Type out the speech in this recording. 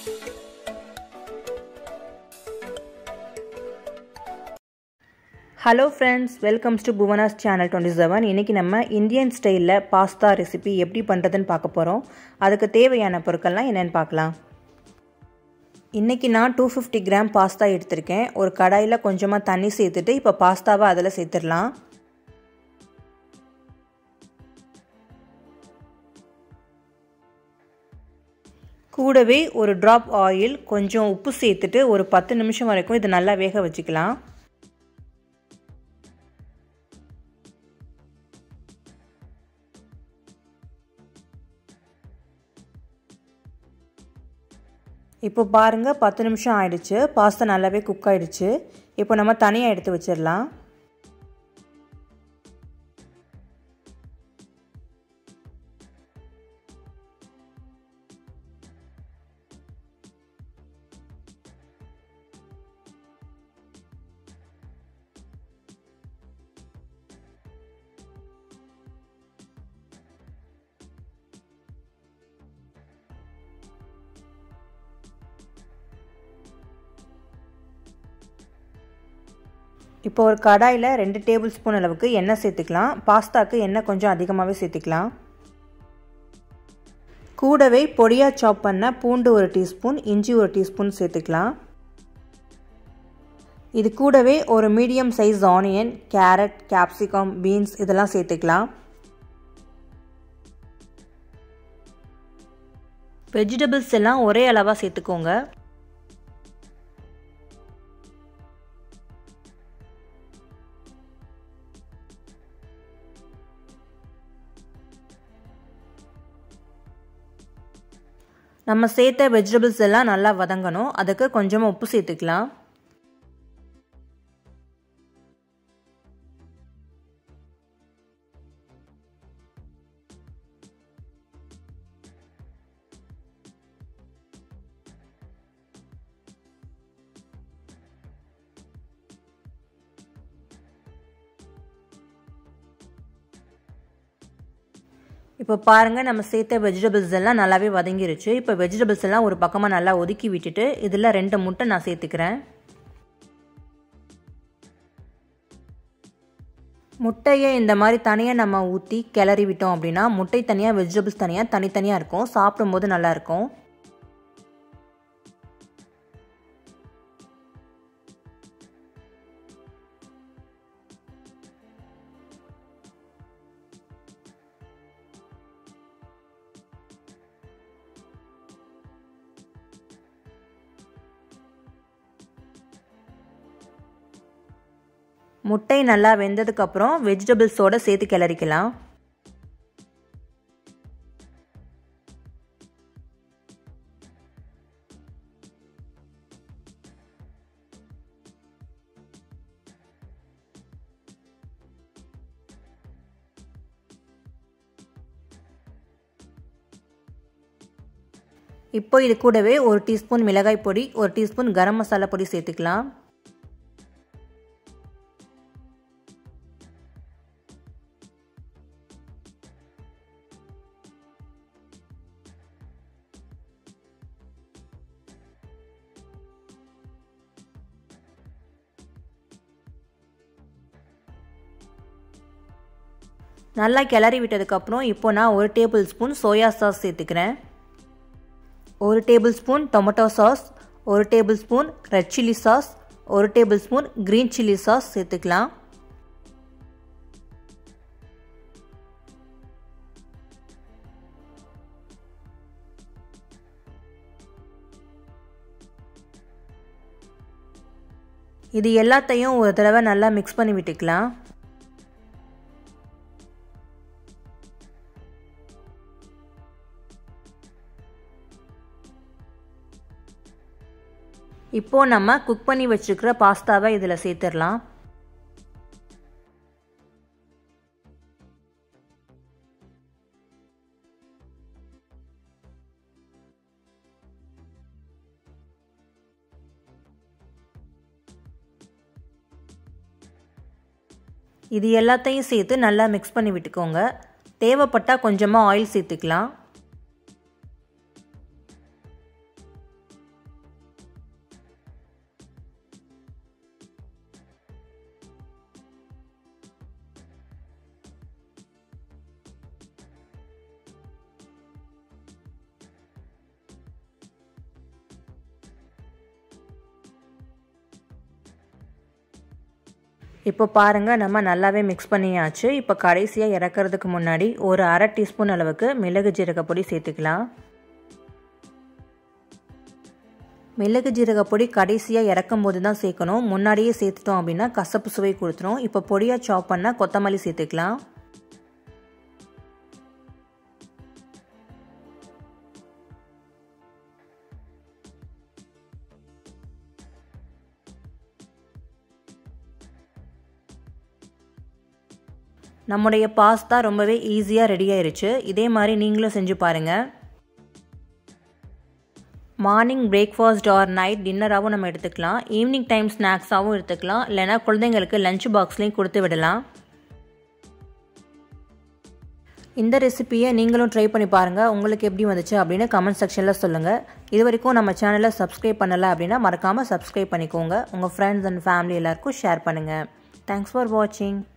hello friends welcomes to Bhuvana's channel twenty seven இன்றைக்கி நம்ம Indian ஸ்டைலில் பாஸ்தா ரெசிபி எப்படி பண்ணுறதுன்னு பார்க்க போகிறோம் அதுக்கு தேவையான பொருட்கள்லாம் என்னென்னு பார்க்கலாம் இன்றைக்கி நான் டூ ஃபிஃப்டி கிராம் பாஸ்தா எடுத்திருக்கேன் ஒரு கடாயில் கொஞ்சமாக தண்ணி சேர்த்துட்டு இப்போ பாஸ்தாவை அதில் சேர்த்துடலாம் கூடவே ஒரு ட்ராப் ஆயில் கொஞ்சம் உப்பு சேர்த்துட்டு ஒரு பத்து நிமிஷம் வரைக்கும் இது நல்லா வேக வச்சுக்கலாம் இப்போ பாருங்கள் பத்து நிமிஷம் ஆயிடுச்சு பாஸ்தா நல்லாவே குக் ஆகிடுச்சு இப்போ நம்ம தனியாக எடுத்து வச்சிடலாம் இப்போ ஒரு கடாயில் ரெண்டு டேபிள் ஸ்பூன் அளவுக்கு எண்ணெய் சேர்த்துக்கலாம் பாஸ்தாக்கு எண்ணெய் கொஞ்சம் அதிகமாகவே சேர்த்துக்கலாம் கூடவே பொடியாக சாப் பண்ண பூண்டு ஒரு டீஸ்பூன் இஞ்சி ஒரு டீஸ்பூன் சேர்த்துக்கலாம் இது கூடவே ஒரு medium size onion carrot capsicum beans இதெல்லாம் சேர்த்துக்கலாம் வெஜிடபிள்ஸ் எல்லாம் ஒரே அளவாக சேர்த்துக்கோங்க நம்ம சேர்த்த வெஜிடபிள்ஸ் எல்லாம் நல்லா வதங்கணும் அதுக்கு கொஞ்சமாக உப்பு சேர்த்துக்கலாம் இப்போ பாருங்கள் நம்ம சேர்த்த வெஜிடபிள்ஸ் எல்லாம் நல்லாவே வதங்கிருச்சு இப்போ வெஜிடபிள்ஸ் எல்லாம் ஒரு பக்கமாக நல்லா ஒதுக்கி விட்டுட்டு இதில் ரெண்டு முட்டை நான் சேர்த்துக்கிறேன் முட்டையை இந்த மாதிரி தனியாக நம்ம ஊற்றி கிளறி விட்டோம் அப்படின்னா முட்டை தனியாக வெஜிடபிள்ஸ் தனியாக தனித்தனியாக இருக்கும் சாப்பிடும்போது நல்லாயிருக்கும் முட்டை நல்லா வெந்ததுக்கப்புறம் வெஜிடபிள்ஸோடு சேர்த்து கிளறிக்கலாம் இப்போ இது கூடவே ஒரு டீஸ்பூன் மிளகாய் பொடி ஒரு டீஸ்பூன் கரம் மசாலா பொடி சேர்த்துக்கலாம் நல்லா கிளறி விட்டதுக்கப்புறம் இப்போ நான் ஒரு டேபிள் ஸ்பூன் சோயா சாஸ் சேர்த்துக்கிறேன் ஒரு டேபிள் ஸ்பூன் டொமேட்டோ சாஸ் ஒரு tablespoon red chilli sauce ஒரு tablespoon green chilli sauce சேர்த்துக்கலாம் இது எல்லாத்தையும் ஒரு தடவை நல்லா மிக்ஸ் பண்ணி விட்டுக்கலாம் இப்போது நம்ம குக் பண்ணி வச்சுருக்கிற பாஸ்தாவை இதில் சேர்த்துடலாம் இது எல்லாத்தையும் சேர்த்து நல்லா மிக்ஸ் பண்ணி விட்டுக்கோங்க தேவைப்பட்டால் கொஞ்சமாக ஆயில் சேர்த்துக்கலாம் இப்போ பாருங்கள் நம்ம நல்லாவே மிக்ஸ் பண்ணியாச்சு இப்போ கடைசியாக இறக்கிறதுக்கு முன்னாடி ஒரு அரை டீஸ்பூன் அளவுக்கு மிளகு ஜீரகப்பொடி சேர்த்துக்கலாம் மிளகு ஜீரகப்பொடி கடைசியாக இறக்கும் போது தான் சேர்க்கணும் முன்னாடியே சேர்த்துட்டோம் அப்படின்னா கசப்பு சுவை கொடுத்துரும் இப்போ பொடியாக சாப் பண்ணால் கொத்தமல்லி சேர்த்துக்கலாம் நம்முடைய பாஸ்தா ரொம்பவே ஈஸியாக ரெடி ஆயிருச்சு இதே மாதிரி நீங்களும் செஞ்சு பாருங்கள் மார்னிங் பிரேக்ஃபாஸ்ட் ஆர் நைட் டின்னராகவும் நம்ம எடுத்துக்கலாம் ஈவினிங் டைம் ஸ்நாக்ஸாகவும் எடுத்துக்கலாம் இல்லைனா குழந்தைங்களுக்கு லஞ்ச் பாக்ஸ்லேயும் கொடுத்து விடலாம் இந்த ரெசிப்பியை நீங்களும் ட்ரை பண்ணி பாருங்கள் உங்களுக்கு எப்படி வந்துச்சு அப்படின்னு கமெண்ட் செக்ஷனில் சொல்லுங்கள் இது வரைக்கும் நம்ம சேனலை சப்ஸ்கிரைப் பண்ணலை அப்படின்னா மறக்காமல் சப்ஸ்கிரைப் பண்ணிக்கோங்க உங்கள் ஃப்ரெண்ட்ஸ் அண்ட் ஃபேமிலி எல்லாருக்கும் ஷேர் பண்ணுங்கள் தேங்க்ஸ் ஃபார் வாட்சிங்